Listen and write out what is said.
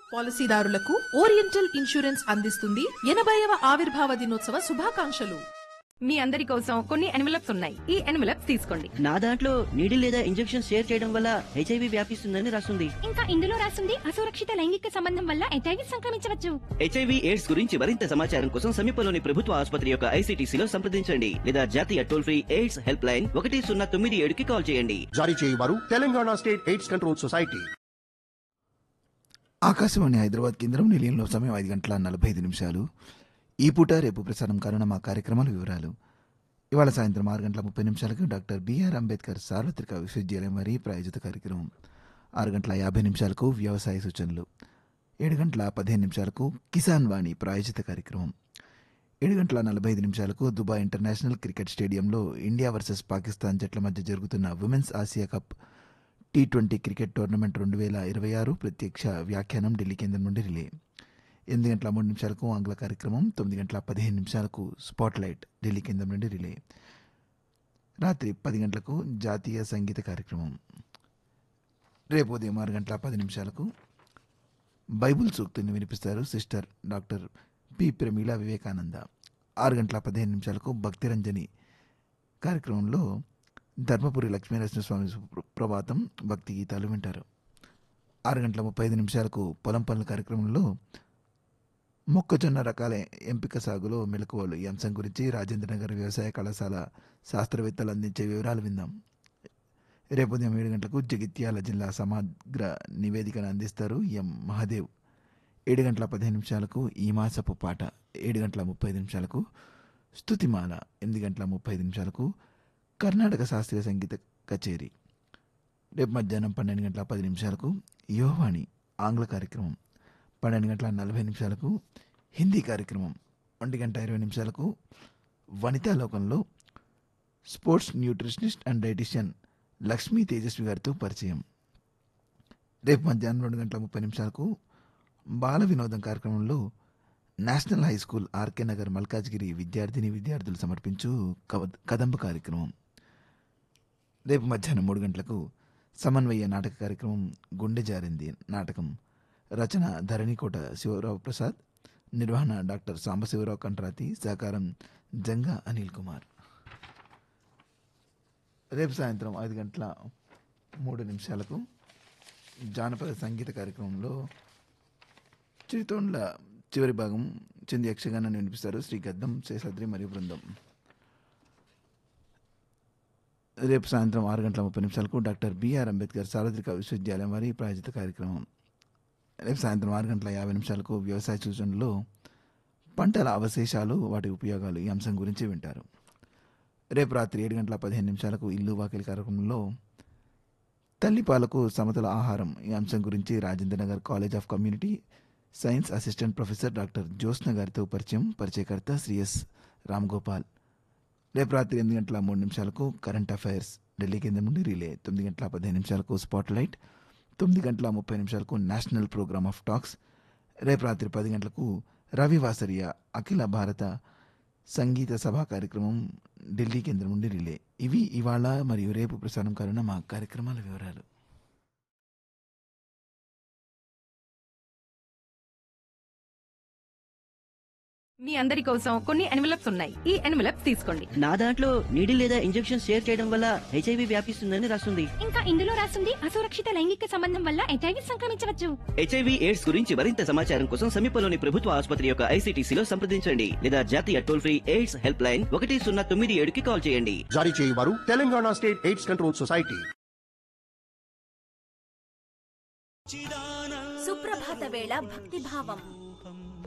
పాలసీదారులకు oriental insurance అందిస్తుంది ఎనభైవ ఆవిర్భావ దినోత్సవ శుభాకాంక్షలు మీ అందరి కోసం కొన్ని ఎన్వలప్స్ ఉన్నాయి ఈ ఎన్వలప్స్ తీసుకోండి నా దాంట్లో నీడిల్ లేదా ఇంజెక్షన్ షేర్ చేయడం వల్ల హెచ్ఐవి వ్యాపిస్తుందని రాస్తుంది ఇంకా ఇందులో రాసింది అసురక్షిత లైంగిక సంబంధం వల్ల హెచ్ఐవి సంక్రమించవచ్చు హెచ్ఐవి ఎయిడ్స్ గురించి మరింత సమాచారం కోసం సమీపంలోని ప్రభుత్వ ఆసుపత్రి యొక్క ఐసీటీసీలో సంప్రదించండి లేదా జాతీయ toll free AIDS help line ఒకటి సున్నా తొమ్మిది ఏడుకి కాల్ చేయండి జారీ చేయవారు Telangana state AIDS control society Akashvani Hyderabad కేంద్రం నిలయంలో సమయం ఐదు గంటల నలభై ఐదు నిమిషాలు ఈ పూట రేపు ప్రసారం కానున్న మా కార్యక్రమాల వివరాలు ఇవాళ సాయంత్రం ఆరు గంటల ముప్పై నిమిషాలకు డాక్టర్ బిఆర్ అంబేద్కర్ సార్వత్రిక విశ్వవిద్యాలయం వారి ప్రాయోజిత కార్యక్రమం ఆరు గంటల యాభై నిమిషాలకు వ్యవసాయ సూచనలు ఏడు గంటల పదిహేను నిమిషాలకు కిసాన్ వాణి ప్రాయోజిత కార్యక్రమం ఏడు గంటల నలభై ఐదు నిమిషాలకు దుబాయ్ ఇంటర్నేషనల్ క్రికెట్ స్టేడియంలో ఇండియా వర్సెస్ పాకిస్తాన్ జట్ల మధ్య జరుగుతున్న women's Asia cup T twenty cricket tournament రెండు వేల ఇరవై ఆరు ప్రత్యక్ష వ్యాఖ్యానం ఢిల్లీ కేంద్రం నుండి రిలే ఎనిమిది గంటల మూడు నిమిషాలకు ఆంగ్ల కార్యక్రమం తొమ్మిది గంటల పదిహేను నిమిషాలకు స్పాట్ లైట్ ఢిల్లీ కేంద్రం నుండి రిలే రాత్రి పది గంటలకు జాతీయ సంగీత కార్యక్రమం రేపు ఉదయం ఆరు గంటల పది నిమిషాలకు బైబుల్ సూక్తుని వినిపిస్తారు sister doctor P Pramila Vivekananda ఆరు గంటల పదిహేను నిమిషాలకు భక్తిరంజని కార్యక్రమంలో ధర్మపురి లక్ష్మీనరసింహస్వామి సు- ప్రభాతం భక్తి గీతాలు వింటారు ఆరు గంటల ముప్పై ఐదు నిమిషాలకు పొలం పనుల కార్యక్రమంలో మొక్కజొన్న రకాల ఎంపిక సాగులో మెలకువలు ఈ అంశం గురించి రాజేంద్రనగర్ వ్యవసాయ కళాశాల శాస్త్రవేత్తలు అందించే వివరాలు విందాం రేపు ఉదయం ఏడు గంటలకు జగిత్యాల జిల్లా సమగ్ర నివేదికను అందిస్తారు ఎం మహాదేవ్ ఏడు గంటల పదిహేను నిమిషాలకు ఈ మాసపు పాట ఏడు గంటల ముప్పై ఐదు నిమిషాలకు స్తుతిమాల ఎనిమిది గంటల ముప్పై ఐదు నిమిషాలకు కర్ణాటక శాస్త్రీయ సంగీత కచేరీ రేపు మధ్యాహ్నం పన్నెండు గంటల పది నిమిషాలకు యోవాణి ఆంగ్ల కార్యక్రమం పన్నెండు గంటల నలభై నిమిషాలకు హిందీ కార్యక్రమం ఒంటి గంట ఇరవై నిమిషాలకు వనితా లోకంలో sports nutritionist and dietitian Lakshmi Tejaswi గారితో పరిచయం రేపు మధ్యాహ్నం రెండు గంటల ముప్పై నిమిషాలకు బాల వినోదం కార్యక్రమంలో national high school RK Nagar Malkajgiri విద్యార్థిని విద్యార్థులు సమర్పించు కవ- కదంబ కార్యక్రమం రేపు మధ్యాహ్నం మూడు గంటలకు సమన్వయ నాటక కార్యక్రమం గుండె జారింది నాటకం రచన ధరణికోట శివరావు ప్రసాద్ నిర్వహణ డాక్టర్ సాంబశివరావు కంట్రాతి సహకారం జంగా అనిల్ కుమార్ రేపు సాయంత్రం ఐదు గంటల మూడు నిమిషాలకు జానపద సంగీత కార్యక్రమంలో చిరుతోండ్ల చివరి భాగం చెంది యక్షగానాన్ని వినిపిస్తారు శ్రీ గద్దం శేషాద్రి మరియు బృందం రేపు సాయంత్రం ఆరు గంటల ముప్పై నిమిషాలకు డాక్టర్ బిఆర్ అంబేద్కర్ సార్వత్రిక విశ్వవిద్యాలయం వారి ప్రాయోజిత కార్యక్రమం రేపు సాయంత్రం ఆరు గంటల యాభై నిమిషాలకు వ్యవసాయ సూచనలో పంటల అవశేషాలు వాటి ఉపయోగాలు ఈ అంశం గురించి వింటారు రేపు రాత్రి ఏడు గంటల పదిహేను నిమిషాలకు ఇల్లు వాకిలి కార్యక్రమంలో తల్లిపాలకు సమతుల ఆహారం ఈ అంశం గురించి Rajendranagar college of community science assistant professor doctor Jyotsna గారితో పరిచయం పరిచయకర్త శ్రీ ఎస్ రామ్ గోపాల్ రేపు రాత్రి ఎనిమిది గంటల మూడు నిమిషాలకు కరెంట్ అఫైర్స్ ఢిల్లీ కేంద్రం నుండి రిలే తొమ్మిది గంటల పదిహేను నిమిషాలకు స్పాట్ లైట్ తొమ్మిది గంటల ముప్పై నిమిషాలకు నేషనల్ ప్రోగ్రామ్ ఆఫ్ టాక్స్ రేపు రాత్రి పది గంటలకు రవి వాసరియ అఖిల భారత సంగీత సభా కార్యక్రమం ఢిల్లీ కేంద్రం నుండి రిలే ఇవి ఇవాళ మరియు రేపు ప్రసారం కానున్న మా కార్యక్రమాల వివరాలు మీ అందరి కోసం కొన్ని ఎన్వలప్స్ ఉన్నాయి ఈ ఎన్వలప్స్ తీసుకోండి నా దాంట్లో నీడిల్ లేదా ఇంజెక్షన్ షేర్ చేయడం వల్ల హెచ్ఐవి వ్యాపిస్తుందని రాస్తుంది ఇంకా ఇందులో రాసింది అసురక్షిత లైంగిక సంబంధం వల్ల హెచ్ఐవి సంక్రమించవచ్చు హెచ్ఐవి ఎయిడ్స్ గురించి మరింత సమాచారం కోసం సమీపంలోని ప్రభుత్వ ఆసుపత్రి యొక్క ఐసీటీసీలో సంప్రదించండి లేదా జాతీయ toll free AIDS help line ఒకటి సున్నా తొమ్మిది ఏడుకి కాల్ చేయండి జారీ చేయవారు Telangana state AIDS control society సుప్రభాత వేళ భక్తిభావం